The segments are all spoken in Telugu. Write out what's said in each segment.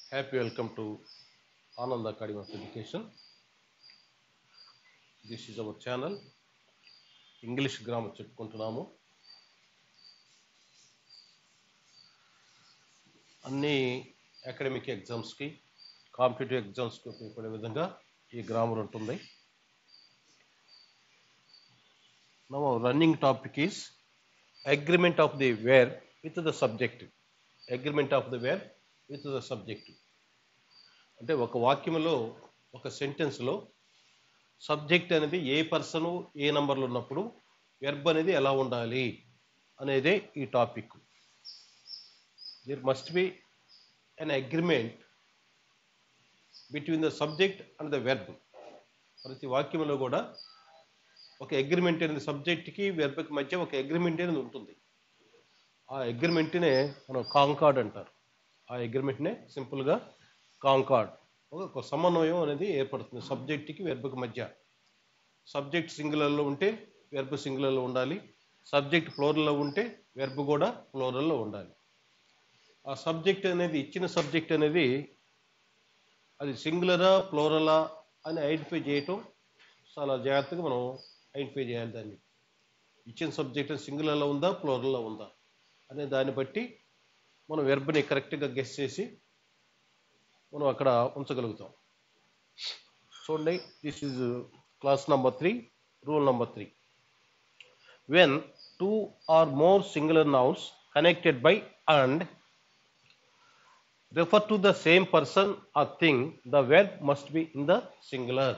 Happy welcome to Anand Academy of Education. This is our channel. English grammar చెప్పుకుంటున్నాము అన్ని అకాడమిక్ ఎగ్జామ్స్కి కాంపిటేటివ్ ఎగ్జామ్స్కి ఉపయోగపడే విధంగా ఈ గ్రామర్ ఉంటుంది now running topic is agreement of the verb with the subject agreement of the verb with the subject అంటే ఒక వాక్యంలో ఒక సెంటెన్స్లో సబ్జెక్ట్ అనేది ఏ పర్సన్ ఏ నంబర్లో ఉన్నప్పుడు వెర్బ్ అనేది ఎలా ఉండాలి అనేదే ఈ topic there must be an agreement between the subject and the verb ప్రతి వాక్యంలో కూడా ఒక అగ్రిమెంట్ అనేది సబ్జెక్ట్కి వెర్బ్కి మధ్య ఒక అగ్రిమెంట్ అనేది ఉంటుంది ఆ అగ్రిమెంట్నే మనం కాంకార్డ్ అంటారు ఆ అగ్రిమెంట్నే సింపుల్గా కాంకార్డ్ ఒక సమన్వయం అనేది ఏర్పడుతుంది సబ్జెక్ట్కి వెర్బ్కి మధ్య సబ్జెక్ట్ సింగులర్లో ఉంటే వెర్బ్ సింగులర్లో ఉండాలి సబ్జెక్ట్ ఫ్లోరల్లో ఉంటే వెర్బ్ కూడా ఫ్లోరల్లో ఉండాలి ఆ సబ్జెక్ట్ అనేది ఇచ్చిన సబ్జెక్ట్ అనేది అది సింగులరా ఫ్లోరలా అని ఐడెంటిఫై చేయటం చాలా జాగ్రత్తగా మనం ఐడెంటిఫై చేయాలి దాన్ని ఇచ్చిన సబ్జెక్ట్ సింగులర్లో ఉందా ఫ్లోరల్లో ఉందా అనే దాన్ని బట్టి మనం వెర్బ్ని కరెక్ట్గా గెస్ చేసి మనం అక్కడ ఉంచగలుగుతాం చూడండి this is class number three rule number three when two or more singular nouns connected by and refer to the same person or thing, the verb must be in the singular.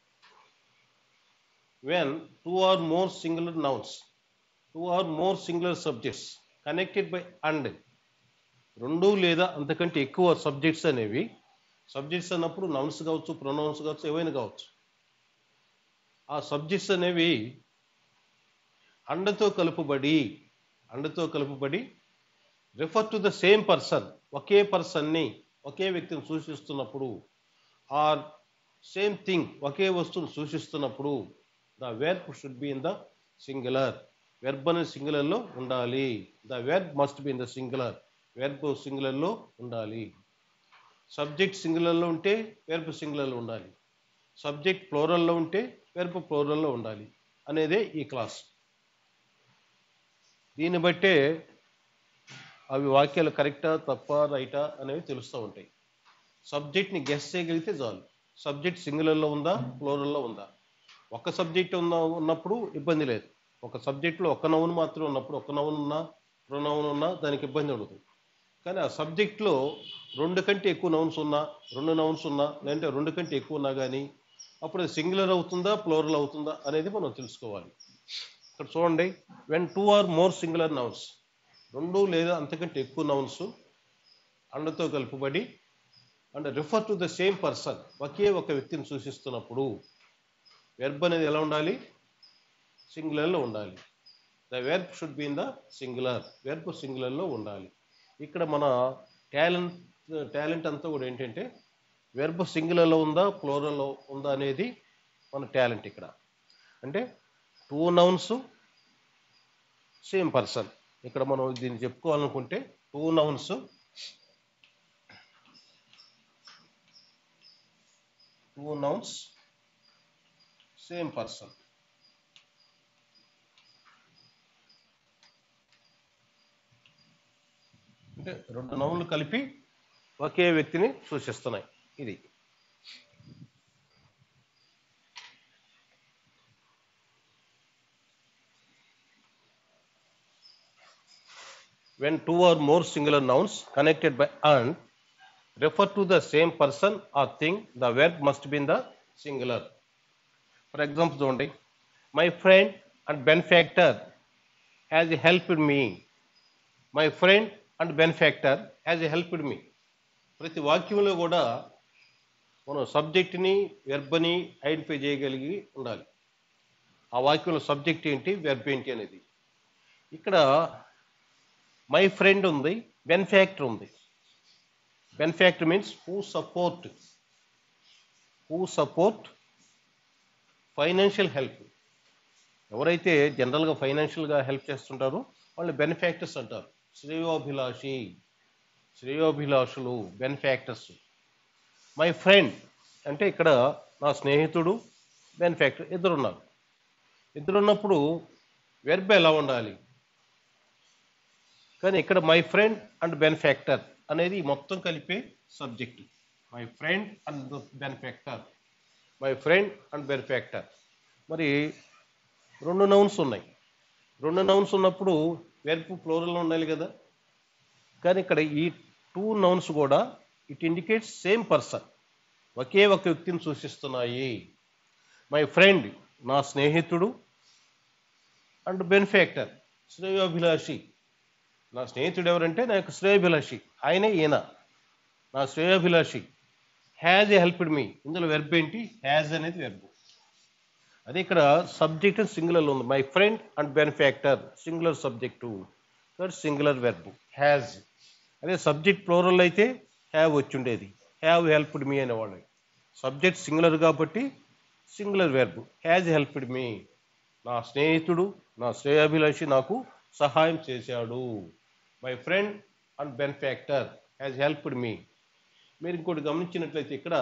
When two or more singular nouns, two or more singular subjects connected by and రెండు లేదా అంతకంటే ఎక్కువ సబ్జెక్ట్స్ అనేవి సబ్జెక్ట్స్ అన్నప్పుడు నౌన్స్ కావచ్చు ప్రొనౌన్స్ కావచ్చు ఏవైనా కావచ్చు ఆ సబ్జెక్ట్స్ అనేవి అండతో కలుపుబడి అండతో కలుపుబడి refer to the same person ఒకే పర్సన్ని ఒకే వ్యక్తిని సూచిస్తున్నప్పుడు ఆర్ సేమ్ థింగ్ ఒకే వస్తువును సూచిస్తున్నప్పుడు the verb should be in the singular verb అనే సింగులర్లో ఉండాలి the verb must be in the singular verb సింగులర్లో ఉండాలి సబ్జెక్ట్ సింగులర్లో ఉంటే వెర్బ్ సింగులర్లో ఉండాలి సబ్జెక్ట్ ఫ్లోరల్లో ఉంటే వెర్బ్ ఫ్లోరల్లో ఉండాలి అనేదే ఈ క్లాస్ దీన్ని బట్టే అవి వాక్యాలు కరెక్టా తప్ప రైటా అనేవి తెలుస్తూ ఉంటాయి సబ్జెక్ట్ని గెస్ చేయగలిగితే చాలు సబ్జెక్ట్ సింగులర్లో ఉందా ఫ్లోరల్లో ఉందా ఒక సబ్జెక్ట్ ఉన్న ఉన్నప్పుడు ఇబ్బంది లేదు ఒక సబ్జెక్ట్లో ఒక నౌన్ మాత్రం ఉన్నప్పుడు ఒక నౌన్ ఉన్నా ప్రొనౌన్ ఉన్నా దానికి ఇబ్బంది ఉండదు కానీ ఆ సబ్జెక్ట్లో రెండు కంటే ఎక్కువ నౌన్స్ ఉన్నా రెండు నౌన్స్ ఉన్నా లేదంటే రెండు కంటే ఎక్కువ ఉన్నా కానీ అప్పుడు అది సింగులర్ అవుతుందా ఫ్లోరల్ అవుతుందా అనేది మనం తెలుసుకోవాలి ఇక్కడ చూడండి when two or more singular nouns రెండు లేదా అంతకంటే ఎక్కువ నౌన్స్ అండతో కలుపుబడి and refer to the same person ఒకే ఒక వ్యక్తిని సూచిస్తున్నప్పుడు వెర్బ్ అనేది ఎలా ఉండాలి సింగులర్లో ఉండాలి the verb should be in the singular verb సింగులర్లో ఉండాలి ఇక్కడ మన టాలెంట్ టాలెంట్ అంతా కూడా ఏంటంటే వెర్బ్ సింగులర్లో ఉందా ఫ్లోరల్లో ఉందా అనేది మన టాలెంట్ ఇక్కడ అంటే టూ నౌన్స్ సేమ్ పర్సన్ ఇక్కడ మనం దీన్ని చెప్పుకోవాలనుకుంటే two nouns two nouns same person అంటే రెండు నౌన్లు కలిపి ఒకే వ్యక్తిని సూచిస్తున్నాయి ఇది when two or more singular nouns connected by and refer to the same person or thing, the verb must be in the singular. For example, చూడండి my friend and benefactor has helped me. My friend and benefactor has helped me. ప్రతి వాక్యంలో కూడా మనం సబ్జెక్ట్ని వెర్బ్ని ఐడెంటిఫై చేయగలిగి ఉండాలి ఆ వాక్యంలో సబ్జెక్ట్ ఏంటి వెర్బ్ ఏంటి అనేది ఇక్కడ మై ఫ్రెండ్ ఉంది బెన్ఫాక్టర్ ఉంది benefactor means who support who support financial help ఎవరైతే జనరల్గా ఫైనాన్షియల్గా హెల్ప్ చేస్తుంటారో వాళ్ళు బెనిఫాక్టర్స్ అంటారు శ్రేయోభిలాషి శ్రేయోభిలాషులు బెనిఫాక్టర్స్ మై ఫ్రెండ్ అంటే ఇక్కడ నా స్నేహితుడు బెనిఫాక్టర్ ఇద్దరు ఉన్నారు ఇద్దరు ఉన్నప్పుడు వెర్బ్ ఎలా ఉండాలి కానీ ఇక్కడ మై ఫ్రెండ్ అండ్ బెనిఫాక్టర్ అనేది మొత్తం కలిపే subject my friend and benefactor my friend and benefactor మరి రెండు నౌన్స్ ఉన్నాయి రెండు నౌన్స్ ఉన్నప్పుడు వెర్బ్ ప్లోరల్ ఉండాలి కదా కానీ ఇక్కడ ఈ టూ నౌన్స్ కూడా ఇట్ ఇండికేట్స్ సేమ్ పర్సన్ ఒకే ఒక వ్యక్తిని సూచిస్తున్నాయి మై ఫ్రెండ్ నా స్నేహితుడు అండ్ బెనిఫాక్టర్ శ్రేయోభిలాషి నా స్నేహితుడు ఎవరంటే నా యొక్క శ్రేయోభిలాషి ఆయనే ఈయన నా శ్రేయోభిలాషి హ్యాజ్ హెల్ప్డ్ మీ ఇందులో వెర్బ్ ఏంటి హ్యాజ్ అనేది వెర్బ్ అదే ఇక్కడ సబ్జెక్ట్ సింగులర్ ఉంది my friend and benefactor singular subject singular verb has అదే సబ్జెక్ట్ ప్లోరల్ అయితే హ్యావ్ వచ్చిండేది హ్యావ్ హెల్ప్డ్ మీ అనేవాళ్ళు సబ్జెక్ట్ సింగులర్ కాబట్టి singular verb has helped me నా స్నేహితుడు నా శ్రేయాభిలాషి నాకు సహాయం చేశాడు my friend and benefactor has helped me మీరు ఇంకోటి గమనించినట్లయితే ఇక్కడ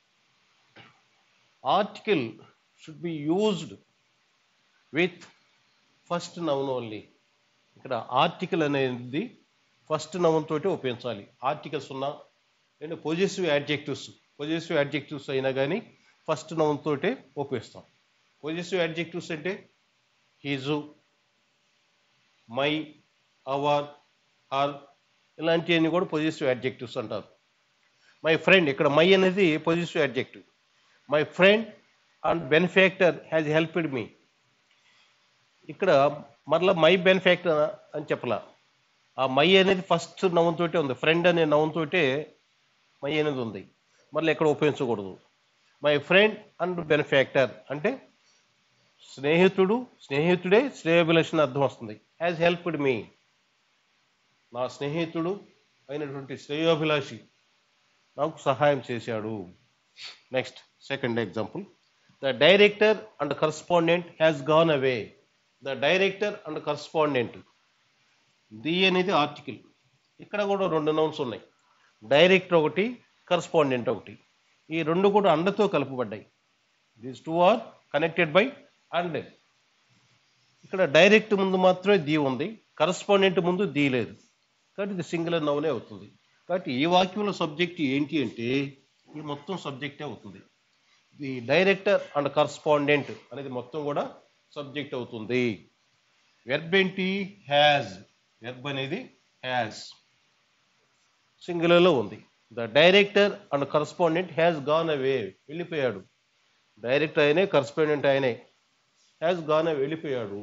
article should be used with first noun only ఇక్కడ ఆర్టికల్ అనేది ఫస్ట్ నౌన్ తోటి ఉపయోగించాలి ఆర్టికల్స్ ఉన్నా లేదా పొజిటివ్ యాడ్జెక్టివ్స్ పొజిటివ్ యాడ్జెక్టివ్స్ అయినా కానీ ఫస్ట్ నౌన్ తోటే ఉపయోగిస్తాం పొజిటివ్ యాడ్జెక్టివ్స్ అంటే హీజు మై అవర్ హర్ ఇలాంటివన్నీ కూడా పొజిటివ్ యాడ్జెక్టివ్స్ అంటారు మై ఫ్రెండ్ ఇక్కడ మై అనేది positive adjective my friend and benefactor has helped me ఇక్కడ మరలా మై బెనిఫాక్టర్ అని చెప్పలా ఆ మై అనేది ఫస్ట్ నౌన్ తోటే ఉంది ఫ్రెండ్ అనే నౌన్ తోటే మై అనేది ఉంది మళ్ళీ ఎక్కడ ఉపయోగించకూడదు మై ఫ్రెండ్ అండ్ బెనిఫాక్టర్ అంటే స్నేహితుడు స్నేహితుడే శ్రేయభిలషణ అర్థం వస్తుంది హ్యాజ్ హెల్ప్డ్ మీ నా స్నేహితుడు అయినటువంటి శ్రేయోభిలాషి నాకు సహాయం చేశాడు next second example the director and correspondent has gone away the director and correspondent the అనేది ఆర్టికల్ ఇక్కడ కూడా రెండు నౌన్స్ ఉన్నాయి డైరెక్టర్ ఒకటి కరస్పాండెంట్ ఒకటి ఈ రెండు కూడా అండతో కలుపబడ్డాయి these two are connected by and ఇక్కడ డైరెక్ట్ ముందు మాత్రమే ది ఉంది కరస్పాండెంట్ ముందు ది లేదు కాబట్టి ఇది సింగులర్ నౌనే అవుతుంది కాబట్టి ఈ వాక్యంలో సబ్జెక్ట్ ఏంటి అంటే ఈ మొత్తం సబ్జెక్టే అవుతుంది ది డైరెక్టర్ అండ్ కరస్పాండెంట్ అనేది మొత్తం కూడా సబ్జెక్ట్ అవుతుంది వెర్బ్ ఏంటి హ్యాజ్ వెర్బ్ అనేది హ్యాజ్ సింగులర్లో ఉంది the director and correspondent has gone away వెళ్ళిపోయాడు డైరెక్టర్ ఆయనే కరస్పాండెంట్ ఆయనే హ్యాస్ గాన్ అవే వెళ్ళిపోయాడు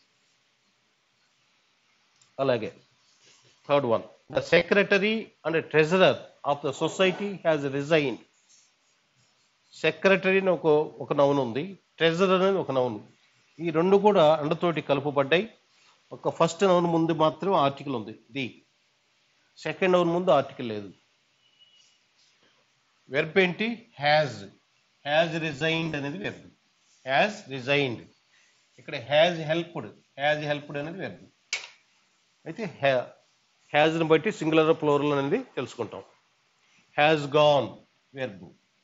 అలాగే third one the secretary and treasurer of the society has resign secretary అని ఒక ఒక నౌన్ ఉంది ట్రెజరర్ అని ఒక నౌన్ ఈ రెండు కూడా అండతోటి కలుపబడ్డాయి ఒక ఫస్ట్ నౌన్ ముందు మాత్రం ఆర్టికల్ ఉంది ది సెకండ్ నౌన్ ముందు ఆర్టికల్ లేదు వెర్బ్ ఏంటి హ్యాజ్ హ్యాజ్ రిజైన్డ్ అనేది వెర్బ్ హ్యాజ్ రిజైన్డ్ ఇక్కడ హ్యాజ్ హెల్ప్డ్ హ్యాజ్ హెల్ప్డ్ అనేది వెర్బ్ అయితే హ్యా హ్యాజ్ని బట్టి సింగులర్ ప్లోరల్ అనేది తెలుసుకుంటాం has gone verb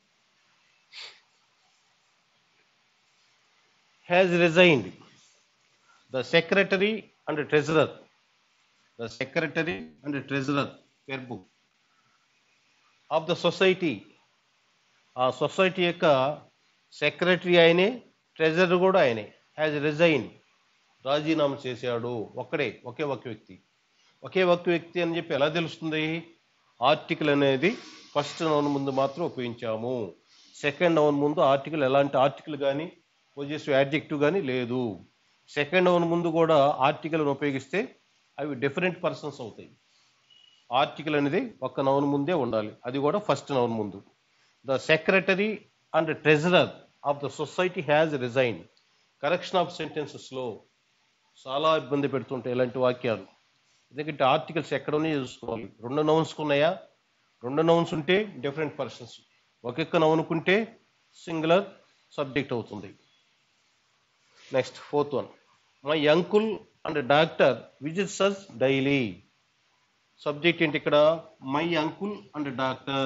has resigned the secretary and treasurer the secretary and treasurer verb of the society ఆ సొసైటీ యొక్క సెక్రటరీ ఆయనే ట్రెజరర్ కూడా ఆయనే హ్యాజ్ రిజైన్ రాజీనామా చేశాడు ఒక్కడే ఒకే ఒక వ్యక్తి ఒకే ఒక వ్యక్తి అని చెప్పి ఎలా తెలుస్తుంది ఆర్టికల్ అనేది ఫస్ట్ నౌన్ ముందు మాత్రం ఉపయోగించాము సెకండ్ నౌన్ ముందు ఆర్టికల్ ఎలాంటి ఆర్టికల్ కానీ పొజిటివ్ యాడ్జెక్టివ్ కానీ లేదు సెకండ్ నౌన్ ముందు కూడా ఆర్టికల్ని ఉపయోగిస్తే అవి డిఫరెంట్ పర్సన్స్ అవుతాయి ఆర్టికల్ అనేది ఒక నౌన్ ముందే ఉండాలి అది కూడా ఫస్ట్ నౌన్ ముందు the secretary and treasurer of the society has resign correction of సెంటెన్సెస్లో చాలా ఇబ్బంది పెడుతుంటాయి ఇలాంటి వాక్యాలు ఎందుకంటే ఆర్టికల్స్ ఎక్కడ ఉన్నాయో చూసుకోవాలి రెండు నౌన్స్ ఉన్నాయా రెండు నౌన్స్ ఉంటే డిఫరెంట్ పర్సన్స్ ఒక్కొక్క నౌనుకుంటే సింగులర్ సబ్జెక్ట్ అవుతుంది next fourth one my uncle and doctor visits us daily subject ఏంటి ఇక్కడ my uncle and doctor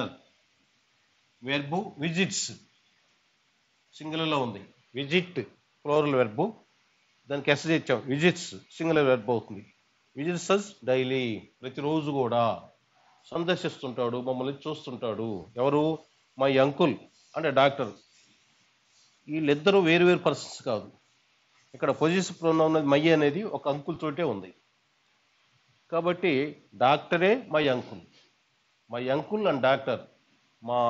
verb visits సింగులర్లో ఉంది విజిట్ ఫ్లోరల్ వెర్బు దానికి ఎస్ ఇచ్చాం విజిట్స్ సింగులర్ వెర్బ్ అవుతుంది విజిట్స్ డైలీ ప్రతిరోజు కూడా సందర్శిస్తుంటాడు మమ్మల్ని చూస్తుంటాడు ఎవరు మై అంకుల్ అంటే డాక్టర్ వీళ్ళిద్దరూ వేరు వేరు పర్సన్స్ కాదు ఇక్కడ పొజిషన్ ప్రొనౌన్ ఉన్నది మై అనేది ఒక అంకుల్ తోటే ఉంది కాబట్టి డాక్టరే my uncle my uncle and doctor మా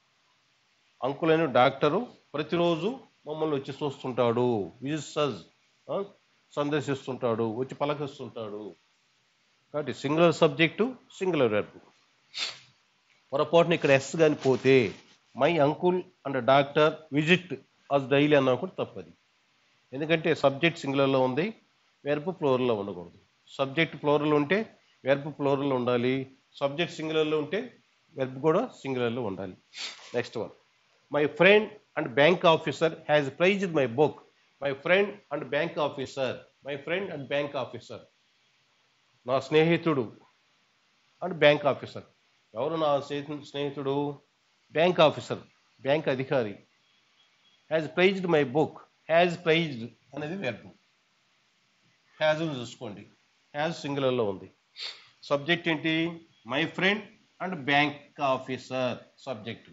అంకుల్ అయిన డాక్టరు ప్రతిరోజు మమ్మల్ని వచ్చి చూస్తుంటాడు విజిట్స్ సందర్శిస్తుంటాడు వచ్చి పలకరిస్తుంటాడు కాబట్టి సింగులర్ సబ్జెక్టు సింగులర్ వెర్బ్ పొరపాటున ఇక్కడ ఎస్ కానీ పోతే my uncle and doctor visit us daily అన్నా కూడా తప్పది ఎందుకంటే సబ్జెక్ట్ సింగులర్లో ఉంది వెర్బ్ ఫ్లోరల్లో ఉండకూడదు సబ్జెక్ట్ ఫ్లోరల్ ఉంటే వెర్బ్ ఫ్లోరల్ ఉండాలి సబ్జెక్ట్ సింగులర్లో ఉంటే వెర్బ్ కూడా సింగులర్లో ఉండాలి next one my friend and bank officer has praised my book my friend and bank officer my friend and bank officer నా స్నేహితుడు అండ్ బ్యాంక్ ఆఫీసర్ ఎవరు నా స్నేహి- స్నేహితుడు బ్యాంక్ ఆఫీసర్ బ్యాంక్ అధికారి has praised my book has praised అనేది వెర్బ్ హ్యాజ్ చూసుకోండి హ్యాజ్ సింగులర్లో ఉంది సబ్జెక్ట్ ఏంటి my friend and bank officer subject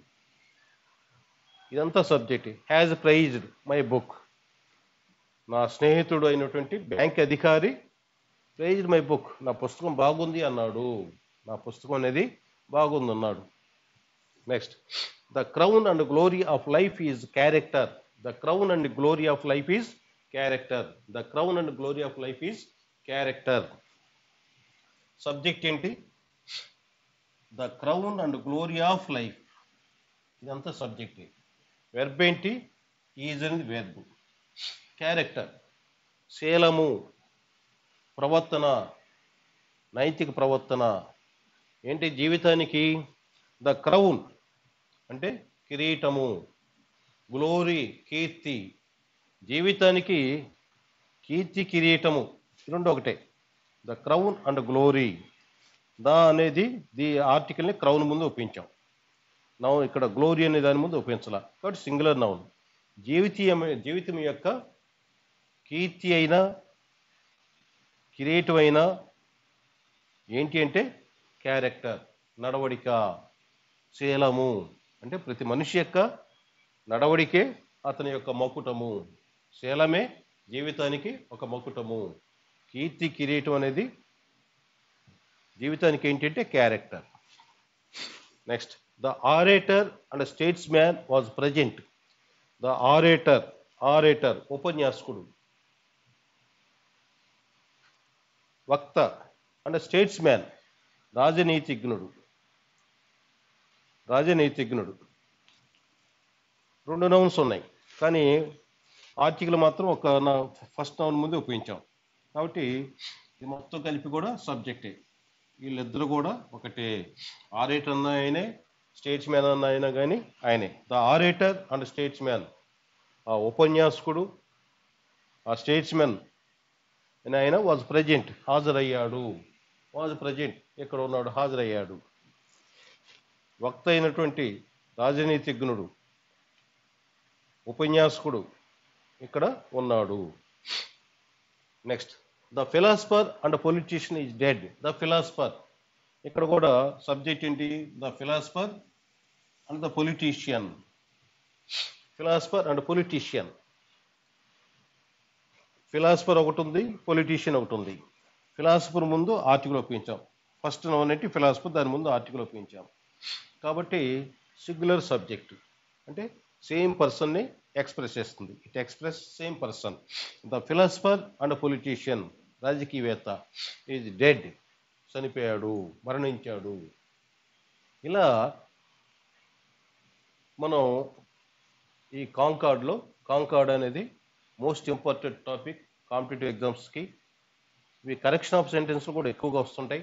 ఇదంతా subject has praised my book నా స్నేహితుడు అయినటువంటి బ్యాంక్ అధికారి ప్రైజ్డ్ మై బుక్ నా పుస్తకం బాగుంది అన్నాడు నా పుస్తకం అనేది బాగుంది అన్నాడు next the crown and glory of life is character the crown and glory of life is character the crown and glory of life is character subject ఏంటి the crown and glory of life ఇదంతా సబ్జెక్ట్ వెర్బ్ ఏంటి ఈజ్ అనేది వెర్బ్ క్యారెక్టర్ శీలము ప్రవర్తన నైతిక ప్రవర్తన ఏంటి జీవితానికి ద క్రౌన్ అంటే కిరీటము గ్లోరీ కీర్తి జీవితానికి కీర్తి కిరీటము ఈ రెండు ఒకటే the crown and glory the అనేది ది ఆర్టికల్ని క్రౌన్ ముందు ఒప్పించాం నౌన్ ఇక్కడ గ్లోరీ అనే దాని ముందు ఉపయోగించాల కాబట్టి సింగులర్ నౌన్ జీవితీయం జీవితం యొక్క కీర్తి అయినా కిరీటం అయినా ఏంటి అంటే క్యారెక్టర్ నడవడిక శీలము అంటే ప్రతి మనిషి యొక్క నడవడికే అతని యొక్క మకుటము శీలమే జీవితానికి ఒక మకుటము కీర్తి కిరీటం అనేది జీవితానికి ఏంటంటే character next the orator and statesman was present the orator orator ఉపన్యాసకుడు వక్త అండ్ స్టేట్స్ మ్యాన్ రాజనీతిజ్ఞుడు రాజనీతిజ్ఞుడు రెండు నౌన్స్ ఉన్నాయి కానీ ఆర్టికల్ మాత్రం ఒక నా ఫస్ట్ నౌన్ ముందు ఉపయోగించాం కాబట్టి ఇది మొత్తం కలిపి కూడా సబ్జెక్టే వీళ్ళిద్దరు కూడా ఒకటే ఆరేటర్ అన్న ఆయనే స్టేట్స్ మ్యాన్ అన్న ఆయన కానీ ఆయనే the orator and statesman ఆ ఉపన్యాసకుడు ఆ స్టేట్స్ మ్యాన్ అని ఆయన వాజ్ ప్రజెంట్ హాజరయ్యాడు వాజ్ ప్రజెంట్ ఇక్కడ ఉన్నాడు హాజరయ్యాడు వక్త అయినటువంటి రాజనీతిజ్ఞుడు ఉపన్యాసకుడు ఇక్కడ ఉన్నాడు next the philosopher and politician is dead the philosopher ఇక్కడ కూడా సబ్జెక్ట్ ఏంటి the philosopher and the politician philosopher and politician philosopher ఒకటి ఉంది పొలిటీషియన్ ఒకటి ఉంది ఫిలాసఫర్ ముందు ఆర్టికల్ ఒప్పించాం ఫస్ట్ నౌన్ ఏంటి ఫిలాసఫర్ దాని ముందు ఆర్టికల్ ఒప్పించాం కాబట్టి సిగ్యులర్ సబ్జెక్ట్ అంటే సేమ్ పర్సన్ని ఎక్స్ప్రెస్ చేస్తుంది it express same person the philosopher and politician రాజకీయవేత్త ఈజ్ డెడ్ చనిపోయాడు మరణించాడు ఇలా మనం ఈ కాంకార్డ్లో కాంకార్డ్ అనేది మోస్ట్ ఇంపార్టెంట్ టాపిక్ కాంపిటేటివ్ ఎగ్జామ్స్కి ఇవి కరెక్షన్ ఆఫ్ సెంటెన్స్ కూడా ఎక్కువగా వస్తుంటాయి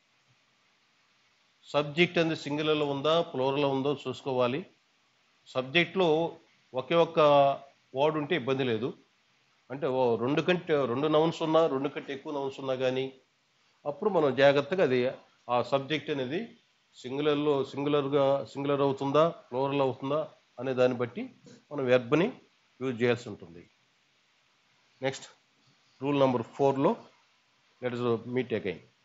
సబ్జెక్ట్ అనేది సింగులర్లో ఉందా ప్లోరల్లో ఉందో చూసుకోవాలి సబ్జెక్ట్లో ఒకే ఒక్క వర్డ్ ఉంటే ఇబ్బంది లేదు అంటే ఓ రెండు కంటే రెండు నౌన్స్ ఉన్నా రెండు కంటే ఎక్కువ నౌన్స్ ఉన్నా కానీ అప్పుడు మనం జాగ్రత్తగా అది ఆ సబ్జెక్ట్ అనేది సింగులర్లో సింగులర్గా సింగులర్ అవుతుందా ఫ్లోరల్ అవుతుందా అనే దాన్ని బట్టి మనం వెర్బ్ని యూజ్ చేయాల్సి ఉంటుంది నెక్స్ట్ రూల్ నెంబర్ ఫోర్లో లెట్ ఇస్ మీట్ అగైన్